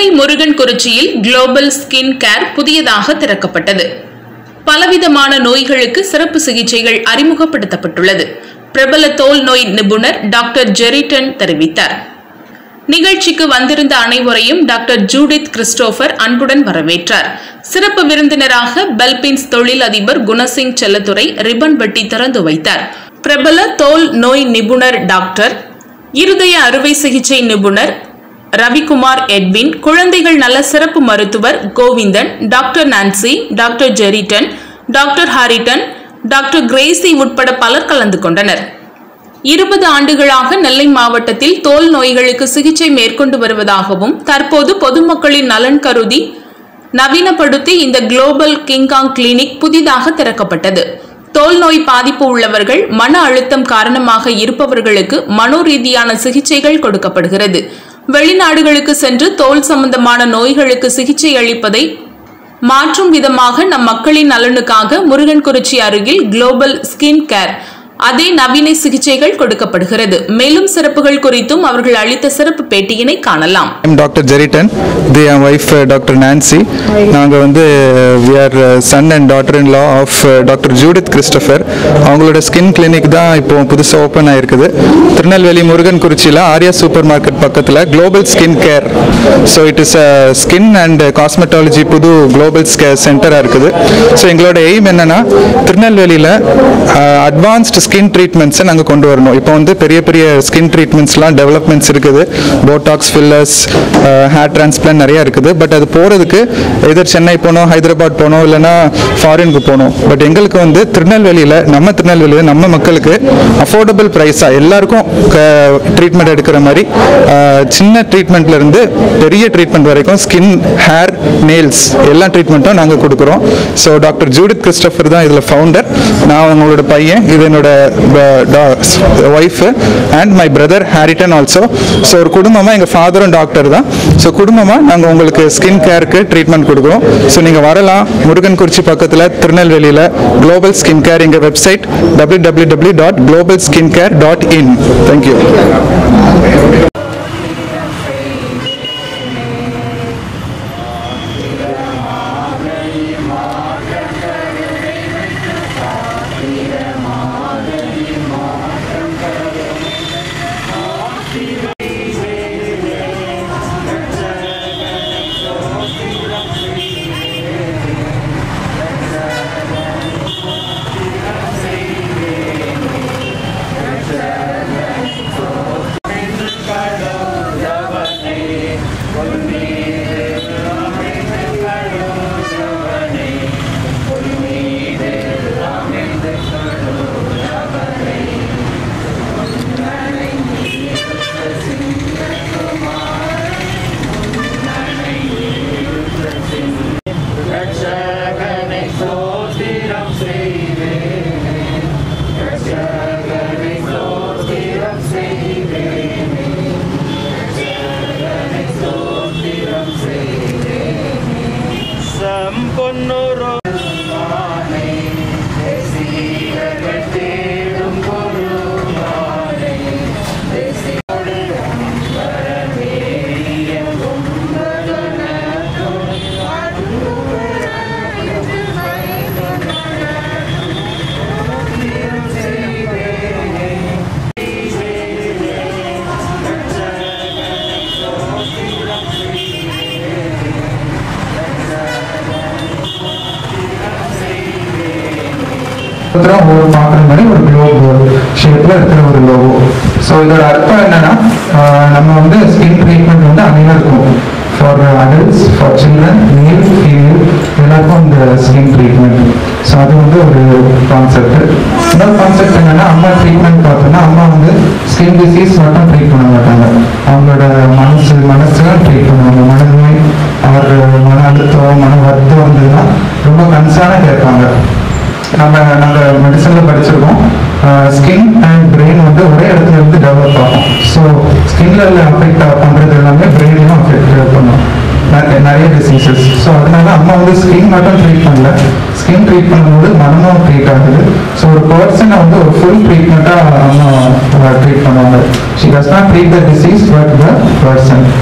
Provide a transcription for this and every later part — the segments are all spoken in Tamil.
நெல்லை முருகன் குறிச்சியில் குளோபல் ஸ்கின் கேர் புதியதாக திறக்கப்பட்டது பலவிதமான நோய்களுக்கு சிறப்பு சிகிச்சைகள் அறிமுகப்படுத்தப்பட்டுள்ளது பிரபல தோல் நோய் நிபுணர் டாக்டர் ஜெரிட்டன் தெரிவித்தார் நிகழ்ச்சிக்கு வந்திருந்த அனைவரையும் டாக்டர் ஜூடித் கிறிஸ்டோபர் அன்புடன் வரவேற்றார் சிறப்பு விருந்தினராக பெல்பின்ஸ் தொழில் அதிபர் குணசிங் செல்லத்துறை ரிப்பன் வெட்டி திறந்து வைத்தார் பிரபல தோல் நோய் நிபுணர் டாக்டர் இருதய அறுவை சிகிச்சை நிபுணர் ரவிக்குமார் எட்வின் குழந்தைகள் நல சிறப்பு மருத்துவர் Govindan doctor Nancy doctor Jeritton doctor Harriton doctor Gracy உட்பட பலர் கலந்து கொண்டனர் இருபது ஆண்டுகளாக நெல்லை மாவட்டத்தில் தோல் நோய்களுக்கு சிகிச்சை மேற்கொண்டு வருவதாகவும் தற்போது பொதுமக்களின் நலன் கருதி நவீனப்படுத்தி இந்த குளோபல் கிங்காங் கிளினிக் புதிதாக திறக்கப்பட்டது தோல் நோய் பாதிப்பு உள்ளவர்கள் மன அழுத்தம் காரணமாக இருப்பவர்களுக்கு மனோரீதியான சிகிச்சைகள் கொடுக்கப்படுகிறது வெளிநாடுகளுக்கு சென்று தோல் சம்பந்தமான நோய்களுக்கு சிகிச்சை அளிப்பதை மாற்றும் விதமாக நம் மக்களின் நலனுக்காக முருகன்குறிச்சி அருகில் குளோபல் ஸ்கின் கேர் அதே நவீன சிகிச்சைகள் கொடுக்கப்படுகிறது மேலும் சிறப்புகள் குறித்தும் அவர்கள் அளித்த சிறப்பு பேட்டியினை காணலாம் ஐம் டாக்டர் ஜெரிட்டன் இது என் ஒய்ஃப் டாக்டர் நான்சி நாங்கள் வந்து we are son and daughter in law of doctor Judith Christopher அவங்களோட ஸ்கின் கிளினிக் தான் இப்போ புதுசாக ஓப்பன் ஆயிருக்குது திருநெல்வேலி முருகன் குறிச்சியில் ஆர்யா சூப்பர் மார்க்கெட் பக்கத்தில் global skin care so it is a skin and cosmetology புது குளோபல் ஸ்கேர் சென்டராக இருக்குது ஸோ எங்களோட எய்ம் என்னன்னா திருநெல்வேலியில் அட்வான்ஸ்டு ஸ்கின் ட்ரீட்மெண்ட்ஸை நாங்கள் கொண்டு வரணும் இப்போ வந்து பெரிய பெரிய ஸ்கின் ட்ரீட்மெண்ட்ஸ்லாம் டெவலப்மெண்ட்ஸ் இருக்குது போட்டாக்ஸ் ஃபில்லர்ஸ் ஹேர் டிரான்ஸ்பிளான் நிறையா இருக்குது பட் அது போகிறதுக்கு எதர் சென்னை போகணும் ஹைதராபாத் போகணும் இல்லைன்னா ஃபாரினுக்கு போகணும் பட் எங்களுக்கு வந்து திருநெல்வேலியில் நம்ம திருநெல்வேலியில் நம்ம மக்களுக்கு அஃபோர்டபுள் ப்ரைஸாக எல்லாருக்கும் ட்ரீட்மெண்ட் எடுக்கிற மாதிரி அஹ், சின்ன ட்ரீட்மெண்ட்ல இருந்து பெரிய ட்ரீட்மெண்ட் வரைக்கும் ஸ்கின் ஹேர் நெயில்ஸ் எல்லா ட்ரீட்மெண்ட்டும் நாங்கள் கொடுக்குறோம் ஸோ டாக்டர் ஜூடித் கிறிஸ்டபர் தான் இதில் ஃபவுண்டர் நான் அவங்களோட பையன் இது என்னோட ஒய்ஃபு அண்ட் மை பிரதர் ஹாரிட்டன் ஆல்சோ ஸோ ஒரு குடும்பமாக எங்கள் ஃபாதரும் டாக்டர் தான் ஸோ குடும்பமாக நாங்கள் உங்களுக்கு ஸ்கின் கேருக்கு ட்ரீட்மெண்ட் கொடுக்குறோம் ஸோ நீங்கள் வரலாம் முருகன்குறிச்சி பக்கத்தில் திருநெல்வேலியில் குளோபல் ஸ்கின் கேர் எங்கள் website W W W dot global skin care dot in thank you ரட்சகனை ஸ்தோத்திரம் செய்வேன் ரட்சகனை ஸ்தோத்திரம் செய்வேன் ரட்சகனை ஸ்தோத்திரம் செய்வேன் சம்பொன்னொரு சீரர்கள் தேடும் பொருளானே தேசியோடு வரவேறியங்கும் ஒருத்தரும் ஒரு பார்க்குற மாதிரி ஒரு குளோப் ஷேப்பில் இருக்கிற ஒரு லோகோ ஸோ இதோட அர்த்தம் என்னன்னா ஆஹ் நம்ம வந்து ஸ்கின் ட்ரீட்மெண்ட் வந்து அனைவருக்கும் for adults for children male female எல்லாருக்கும் இந்த ஸ்கின் ட்ரீட்மெண்ட் ஸோ அது வந்து ஒரு கான்செப்ட் இன்னொரு கான்செப்ட் என்னன்னா அம்மா ட்ரீட்மெண்ட் பார்த்தோம்னா அம்மா வந்து ஸ்கின் டிசீஸ் மட்டும் ட்ரீட் பண்ண மாட்டாங்க அவங்களோட மனசு மனசுலாம் ட்ரீட் பண்ணுவாங்க மனநோய் அவர் மன அழுத்தம் மன வருத்தம் வந்ததுன்னா ரொம்ப கன்சர்னாக கேட்பாங்க நம்ம நாங்கள் மெடிசனில் படிச்சிருக்கோம் ஸ்கின் அண்ட் பிரெயின் வந்து ஒரே இடத்துல இருந்து டெவலப் ஆகும் ஸோ ஸ்கின்ல அஃபெக்ட் பண்ணுறது எல்லாமே பிரெயினையும் அஃபெக்ட் பண்ணும் நிறைய- நிறைய டிசீசஸ் ஸோ அதனால அம்மா வந்து ஸ்கின் மட்டும் ட்ரீட் பண்ணல ஸ்கின் ட்ரீட் பண்ணும்போது மனமும் ட்ரீட் ஆகுது ஸோ ஒரு பர்சனை வந்து ஒரு ஃபுல் ட்ரீட்மெண்ட்டாக அம்மா ட்ரீட் பண்ணுவாங்க she does not treat the disease but the person so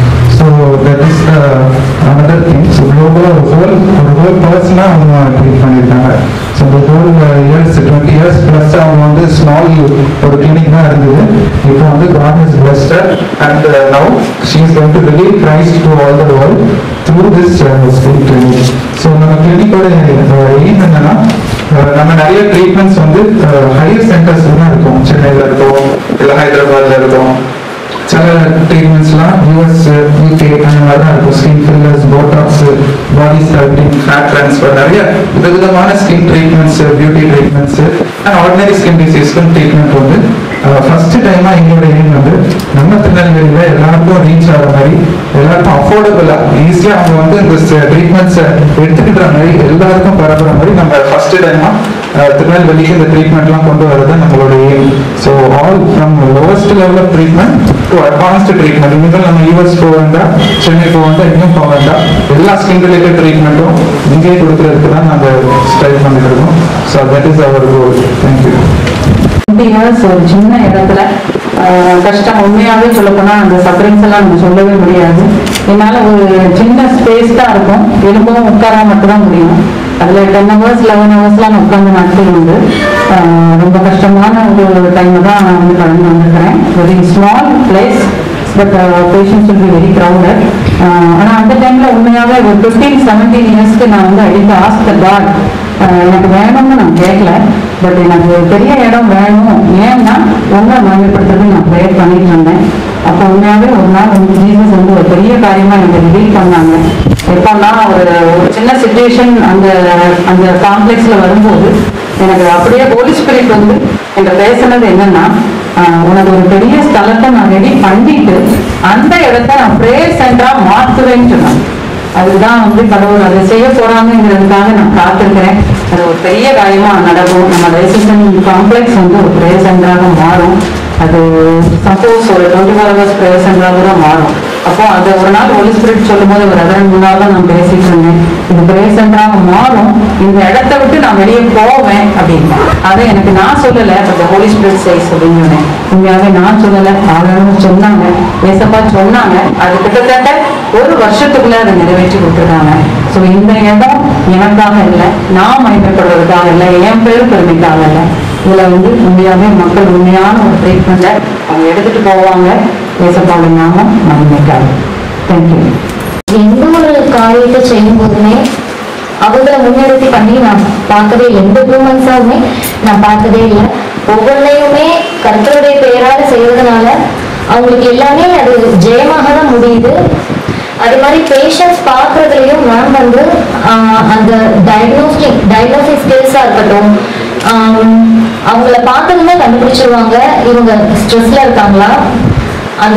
so that is another thing so குளோபலாக ஒரு ஹோல் ஒரு ஹோல் பர்சனாக அவங்க ட்ரீட் பண்ணியிருக்காங்க ஸோ இந்த whole years twenty years plus அவங்க வந்து ஸ்மால் ஒரு கிளினிக் தான் இருந்தது இப்போ வந்து God is blessed her and now she is going to relieve Christ to all the world through this skin clinic so நம்ம கிளினிக்கோட எய்ம் என்னன்னா அஹ் நம்ம நிறைய ட்ரீட்மெண்ட்ஸ் வந்து ஹையர் சென்டர்ஸ் தான் இருக்கும் சென்னையில் இருக்கும் இல்லை ஹைதராபாத்ல இருக்கும் சில ட்ரீட்மெண்ட்ஸ்லாம் யூஎஸ் யூகே அந்த மாதிரி தான் இருக்கும் skin fillers botox body sculpting fat transfer நிறைய விதவிதமான skin treatments beauty treatments and ordinary skin டிசீஸ்க்கும் ட்ரீட்மெண்ட் வந்து ஃபர்ஸ்ட் டைமாக எங்களோட எய்ம் வந்து நம்ம திருநெல்வேலியில் எல்லாருக்கும் ரீச் ஆகிற மாதிரி எல்லாருக்கும் அஃபோர்டபுளாக ஈஸியாக அவங்க வந்து இந்த ட்ரீட்மெண்ட்ஸை எடுத்துக்கிற மாதிரி எல்லாருக்கும் பரப்புற மாதிரி நம்ம ஃபர்ஸ்ட் டைமாக திருநெல்வேலிக்கு இந்த ட்ரீட்மெண்ட்லாம் கொண்டு வரது நம்மளோட aim so all from lowest level of treatment to advanced treatment இனிமேல் நம்ம யூஎஸ் போக வேண்டாம் சென்னை போக வேண்டாம் எங்கேயும் போக வேண்டாம் எல்லா ஸ்கின் ரிலேட்டட் ட்ரீட்மெண்ட்டும் இங்கேயே கொடுக்கறதுக்கு தான் நாங்கள் ஸ்ட்ரைட் பண்ணிட்டு இருக்கோம் so that is our goal thank you twenty years ஒரு சின்ன இடத்துல ஆஹ், கஷ்டம் உண்மையாவே சொல்ல போனா அந்த சஃபரிங்ஸ் எல்லாம் நம்ம சொல்லவே முடியாது என்னால ஒரு சின்ன ஸ்பேஸ் தான் இருக்கும் எலும்பும் உட்கார மட்டும் தான் முடியும் அதுல டென் ஹவர்ஸ் லெவன் ஹவர்ஸ்லாம் நான் உட்கார்ந்த நாட்கள் உண்டு ஆஹ், ரொம்ப கஷ்டமான ஒரு டைம் தான் நான் வந்து கடந்து வந்திருக்கிறேன் very small place but patients will be very crowded ஆனால் அந்த டைமில் உண்மையாகவே ஒரு ஃபிஃப்டீன் செவன்டீன் இயர்ஸ்க்கு நான் வந்து அடித்து ஆஸ்க் த காட் எனக்கு வேணும்னு நான் கேட்கல பட் எனக்கு ஒரு பெரிய இடம் வேணும் ஏன்னா உங்களை மகிழ்படுத்துறது நான் ப்ரேயர் பண்ணிட்டு இருந்தேன் அப்போ உண்மையாகவே ஒரு நாள் வந்து ஜீசஸ் வந்து ஒரு பெரிய காரியமாக எனக்கு ரிவீல் பண்ணாங்க எப்போன்னா ஒரு ஒரு சின்ன சுச்சுவேஷன் அந்த அந்த காம்ப்ளெக்ஸில் வரும்போது எனக்கு அப்படியே ஹோலி ஸ்பிரிட் வந்து என்கிட்ட பேசுனது என்னன்னா ஆஹ் உனக்கு ஒரு பெரிய ஸ்தலத்தை நான் ரெடி பண்ணிட்டு அந்த இடத்த நான் ப்ரேயர் சென்டரா மாத்துவேன்னு சொன்னாங்க அதுதான் வந்து கடவுள் அதை செய்ய போறாங்கிறதுக்காக நான் காத்திருக்கிறேன் அது ஒரு பெரிய காரியமா நடக்கும் நம்ம ரெசிஸ்டன் காம்ப்ளெக்ஸ் வந்து ஒரு ப்ரேயர் சென்டராக மாறும் அது சப்போஸ் ஒரு டுவெண்ட்டி ஃபோர் ஹவர்ஸ் ப்ரேயர் சென்டராக கூட மாறும் அப்போ அது ஒரு நாள் ஒலி ஸ்பிரிட் சொல்லும்போது ஒரு ரெண்டு முன்னாள் தான் நான் பேசிட்டு இருந்தேன் இது ப்ரேயர் சென்டராக மாறும் இந்த இடத்த விட்டு நான் வெளியே போவேன் அப்படின்னு அதை எனக்கு நான் சொல்லலை பட் ஹோலி ஸ்பிரிட் சைஸ் அப்படின்னு சொன்னேன் உண்மையாவே நான் சொல்லலை ஆளுநரும் சொன்னாங்க ஏசப்பா சொன்னாங்க அது கிட்டத்தட்ட ஒரு வருஷத்துக்குள்ள அதை நிறைவேற்றி கொடுத்துருக்காங்க ஸோ இந்த இடம் எனக்காக இல்லை நான் மயக்கப்படுவதற்காக இல்லை என் பேர் பெருமைக்காக இல்லை இதுல வந்து உண்மையாவே மக்கள் உண்மையான ஒரு ட்ரீட்மெண்ட்டை அவங்க எடுத்துட்டு போவாங்க ஏசப்பாவோட நாமம் மகிமைக்காக தேங்க்யூ எந்த ஒரு காரியத்தை செய்யும் போதுமே அவங்கள முன்னிறுத்தி பண்ணி நான் பார்க்கவே இல்லை எந்த ஹியூமன்ஸாவுமே நான் பார்த்ததே இல்லை ஒவ்வொன்றையுமே கர்த்தருடைய பெயரால செய்வதனால அவங்களுக்கு எல்லாமே அது ஜெயமாக தான் முடியுது அதே மாதிரி பேஷண்ட்ஸ் பார்க்கறதுலையும் மேம் வந்து ஆஹ், அந்த டயக்னோஸ்டிக் டயக்னோஸ்டிக் ஸ்கில்ஸாக இருக்கட்டும் ஆம், அவங்கள பார்த்ததுமே கண்டுபிடிச்சிருவாங்க இவங்க ஸ்ட்ரெஸ்ல இருக்காங்களா அந்த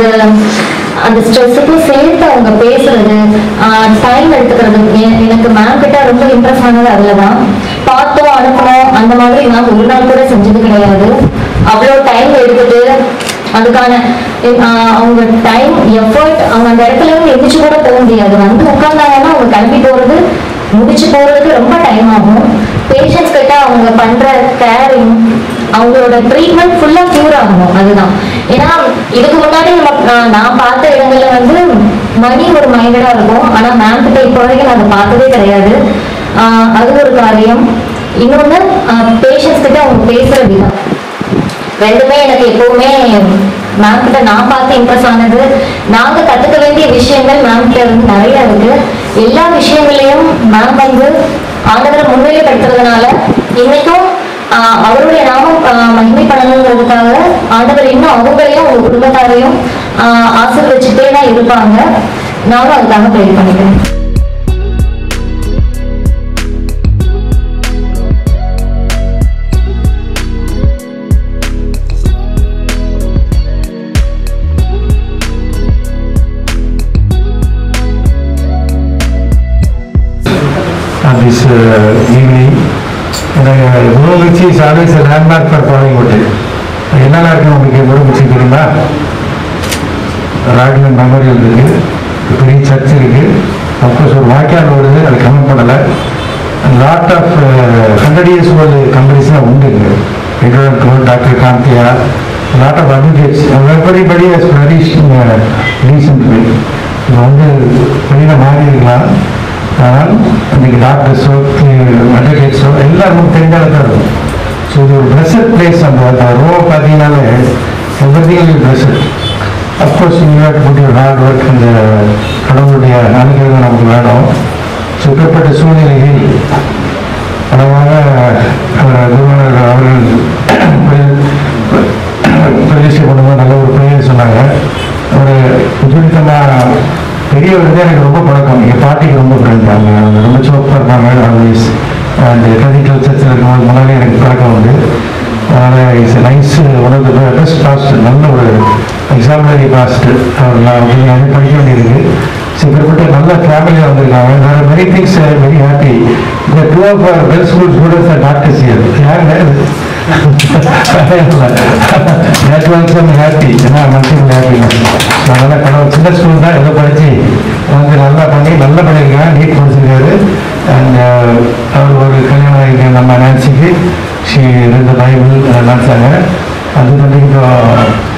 அந்த ஸ்ட்ரெஸ்ஸுக்கும் சேர்த்து அவங்க பேசுறது டைம் எடுத்துக்கிறது எ- எனக்கு மேம் கிட்ட ரொம்ப இம்ப்ரெஸ் ஆனது அதில் தான் பார்த்தோம் அனுப்பணும் அந்த மாதிரி மேம் ஒரு நாள் கூட செஞ்சது கிடையாது அவ்வளோ டைம் எடுத்துட்டு அதுக்கான ஆஹ், அவங்க டைம் எஃபர்ட் அவங்க அந்த இடத்துல இருந்து எந்திரிச்சு கூட போக முடியாது வந்து உட்கார்ந்தாங்கன்னா அவங்க கிளம்பி போறது முடிச்சு போறதுக்கு ரொம்ப டைம் ஆகும் பேஷண்ட்ஸ் கிட்ட அவங்க பண்ற கேரிங் அவங்களோட ட்ரீட்மெண்ட் ஃபுல்லா கியூர் ஆகணும் அதுதான் ஏன்னா இதுக்கு முன்னாடி நம்ம நான் நான் பார்த்த இடங்கள்ல வந்து மணி ஒரு மைண்டடா இருக்கும் ஆனா மேம் கிட்ட இப்போ வரைக்கும் நான் அதை பார்த்ததே கிடையாது ஆஹ் அது ஒரு காரியம் இன்னொன்னு பேஷண்ட்ஸ் கிட்ட அவங்க பேசுற விதம் ரெண்டுமே எனக்கு எப்பவுமே மேம் கிட்ட நான் பார்த்து இம்ப்ரெஸ் ஆனது நாங்க கத்துக்க வேண்டிய விஷயங்கள் மேம் கிட்ட இருந்து நிறைய இருக்கு எல்லா விஷயங்களையும் மேம் வந்து ஆண்டவரை முன்னிலைப்படுத்துறதுனால இன்னைக்கும் ஆஹ், அவருடைய நாமம் ஆஹ், மகிமை பண்ணணுங்கிறதுக்காக ஆண்டவர் இன்னும் அவங்களையும் அவங்க குடும்பத்தாரையும் ஆஹ், ஆசீர்வதிச்சுட்டே தான் இருப்பாங்க நானும் அதுக்காக ப்ரே பண்ணிக்கிறேன் on this uh, evening. எனக்கு Murugachi is always landmark for Bollywood என்னெல்லாம் இருக்கு உங்களுக்கு முருகச்சி தெரியுமா ராக்லன் மெமோரியல் இருக்கு பெரிய சர்ச் இருக்கு அப்கோர்ஸ் ஒரு வாய்க்கால் ஓடுது அது கமெண்ட் பண்ணலை lot of hundred years old கம்பெனிஸ்லாம் உண்டு இங்கே எங்களோட டாக்டர் காந்தியா lot of advocates everybody has flourish recently இது வந்து வெளியில் மாறி இருக்கலாம் ஆனால் இன்னைக்கு டாக்டர்ஸோ அட்வொகேட்ஸோ எல்லாருக்கும் தெரிஞ்சாலும் தான் இருக்கும் ஸோ இது ஒரு பிளஸட் பிளேஸ் அந்த அந்த ரோ பார்த்தீங்கன்னாலே everything blessed of course you had put your hard work அந்த கடவுளுடைய அனுகிரகம் நமக்கு வேணும் ஸோ இப்பேற்பட்ட சூழ்நிலையில் அழகாக அவர் குருவனர் அவர்கள் பிரதிஷ்டை பண்ணும்போது நல்ல ஒரு பெயர் சொன்னாங்க ஒரு ஜூனித்தமாக பெரியவர் வந்து எனக்கு ரொம்ப பழக்கம் எங்கள் பாட்டிக்கு ரொம்ப பிடிந்தாங்க அவங்க ரொம்ப சோப்பாக இருப்பாங்க ஆல்வேஸ் அந்த கதிக்கல் சர்ச்சில் இருக்கும்போது முன்னாலே எனக்கு பழக்கம் உண்டு அதனால் it's nice one of the best past நல்ல ஒரு எக்ஸாம்பிளரி பாஸ்ட் அவர் அப்படின்னு எனக்கு படிக்க வேண்டியிருக்கு ஸோ இப்படிப்பட்ட நல்ல ஃபேமிலியாக வந்திருக்காங்க வேறு மெனி திங்ஸ் வெரி ஹாப்பி இந்த two of well school students are doctors year யாருங்க தட் ஆல்சோ ஹாப்பி ஏன்னா மல்டிபிள் ஹாப்பினஸ் அதனால் கடவுள் சின்ன ஸ்கூல் தான் ஏதோ படித்து வந்து நல்லா பண்ணி நல்லா பண்ணியிருக்காங்க நீட் படிச்சிருக்காரு அண்ட் அவர் ஒரு கல்யாணம் ஆகிருக்க நம்ம நான்சிக்கு ஸ்ரீ ரெண்டு பைபிள் நடத்தாங்க அது வந்து இப்போ